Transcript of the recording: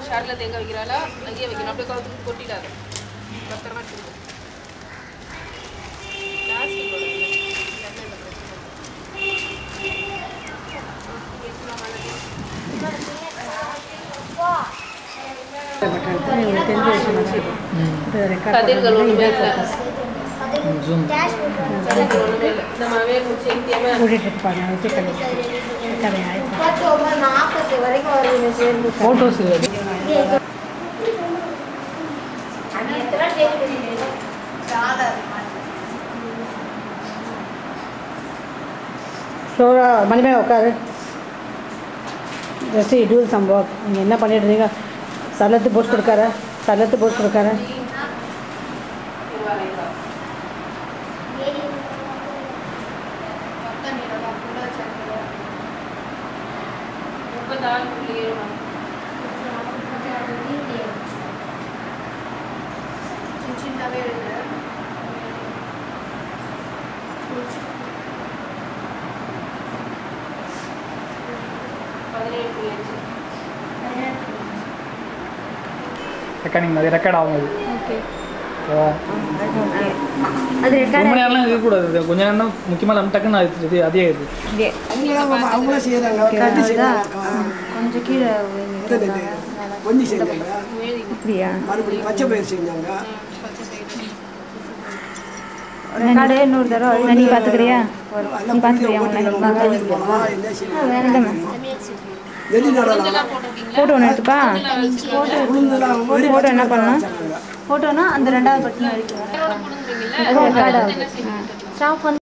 ஷார்ட்ல தேங்காய் வைக்கிறாளா அங்கேயே வைக்கணும் அப்படியே கவுத்து கொட்டிடாத பத்திரமா வச்சுக்கோ பிளாஸ்டிக் கதிர்கள் ஒண்ணுமே இல்லை ஜூம் கதிர்கள் ஒண்ணுமே இல்லை நம்ம வேறு செய்தியாம ஃபோட்டோஸ் ஃப்ளோரா மணிமே உட்காரு ஜஸ்ட் டூ சம் ஒர்க் நீங்கள் என்ன பண்ணிட்டு இருந்தீங்க சல்லத்து போஸ்ட் கொடுக்கார சல்லத்து போஸ்ட் கொடுக்கார முப்பத்தாறு புள்ளி ஏழு சின்னவே எழுது பதினேழு புள்ளி அஞ்சு ரெக்கார்டிங் அது ரெக்கார்ட் ஆகும் அது ஓகேவா? அது ரொம்ப ரெக்கார்ட் நேரம்லாம் இருக்கக்கூடாது இது கொஞ்ச நேரம் தான் முக்கியமாக நம்ம டக்குன்னு அது இது அதே இது அவங்களும் செய்யறாங்க கட்டி செய்யறாங்க கொஞ்சம் கீழே கொஞ்சம் செஞ்சாங்க அப்படியா மறுபடியும் பச்சை பயிர் செஞ்சாங்க ரெக்கார்டு இன்னொரு தடவை நீ பார்த்துக்கிறியா நீ பார்த்துக்கிறியா இல்லைம்மா நெல்லி நடலாம் ஃபோட்டோ ஒன்று எடுத்துப்பா உளுந்துலாம் ஃபோட்டோ என்ன பண்ணணும் ஃபோட்டோனா அந்த ரெண்டாவது பட்டன் அடிக்கும் அது ரெக்கார்ட் ஆகும் ஸ்டாஃப் வந்து